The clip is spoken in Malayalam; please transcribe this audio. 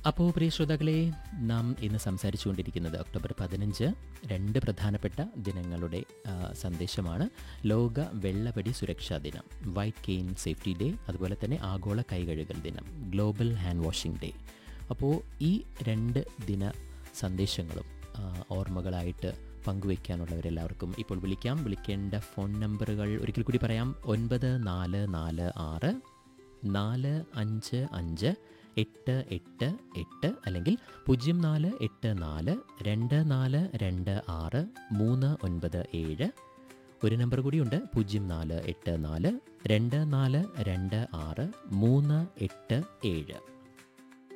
അപ്പോൾ പ്രിയ ശ്രോതാക്കളെ നാം ഇന്ന് സംസാരിച്ചുകൊണ്ടിരിക്കുന്നത് ഒക്ടോബർ പതിനഞ്ച് രണ്ട് പ്രധാനപ്പെട്ട ദിനങ്ങളുടെ ആ, സന്ദേശമാണ് ലോക വെള്ളപടി സുരക്ഷാ ദിനം വൈറ്റ് കെയിൻ സേഫ്റ്റി ഡേ അതുപോലെ തന്നെ ആഗോള കൈകഴുകൽ ദിനം ഗ്ലോബൽ ഹാൻഡ് വാഷിംഗ് ഡേ അപ്പോൾ ഈ രണ്ട് ദിന സന്ദേശങ്ങളും ആ, ഓർമ്മകളായിട്ട് പങ്കുവയ്ക്കാനുള്ളവരെല്ലാവർക്കും ഇപ്പോൾ വിളിക്കാം വിളിക്കേണ്ട ഫോൺ നമ്പറുകൾ ഒരിക്കൽ കൂടി പറയാം ഒൻപത് നാല് നാല് ആറ് നാല് അഞ്ച് അഞ്ച് എട്ട് എട്ട് എട്ട് അല്ലെങ്കിൽ പൂജ്യം നാല് എട്ട് നാല് രണ്ട് നാല് രണ്ട് ആറ് മൂന്ന് ഒൻപത് ഏഴ് ഒരു നമ്പർ കൂടിയുണ്ട് പൂജ്യം നാല് എട്ട് നാല് രണ്ട് നാല് രണ്ട് ആറ് മൂന്ന് എട്ട് ഏഴ്